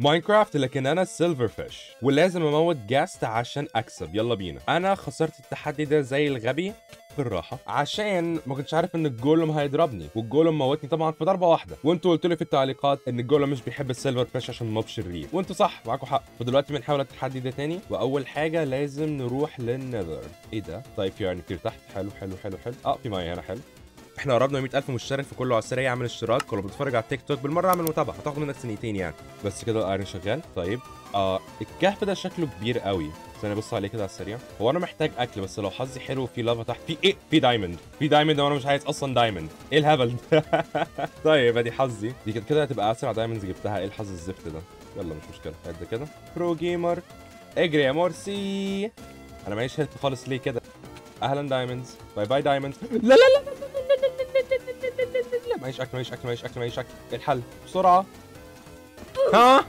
ماينكرافت لكن انا سيلفر فيش ولازم اموت جاست عشان اكسب يلا بينا انا خسرت التحدي ده زي الغبي بالراحه عشان ما كنتش عارف ان الجولم هيضربني والجولم موتني طبعا في ضربه واحده وانتوا قلتوا لي في التعليقات ان الجولم مش بيحب السيلفر فيش عشان موب شرير وانتوا صح معاكم حق فدلوقتي بنحاول التحدي ده تاني واول حاجه لازم نروح للنذر ايه ده طيب في يعني كتير تحت حلو حلو حلو حلو اه في ميه هنا حلو احنا قربنا 100000 مشترك في كله على السريع اعمل اشتراك ولو بتتفرج على التيك توك بالمره اعمل متابعه هتاخد منك ثانيتين يعني بس كده الايرون شغال طيب آه الكهف ده شكله كبير قوي استنى بص عليه كده على السريع هو انا محتاج اكل بس لو حظي حلو في لافا تحت في ايه في دايموند في دايموند وانا مش عايز اصلا دايموند ايه الهبل ده طيب ادي حظي دي كده كده هتبقى اسرع دايموندز جبتها ايه الحظ الزفت ده يلا مش مشكله قد كده برو جيمر اجري يا مرسي انا معيش هيلث خالص ليه كده اهلا دايموندز باي باي دايموندز لا لا لا لا معيش اكل معيش اكل معيش اكل معيش اكل ايه الحل بسرعه ها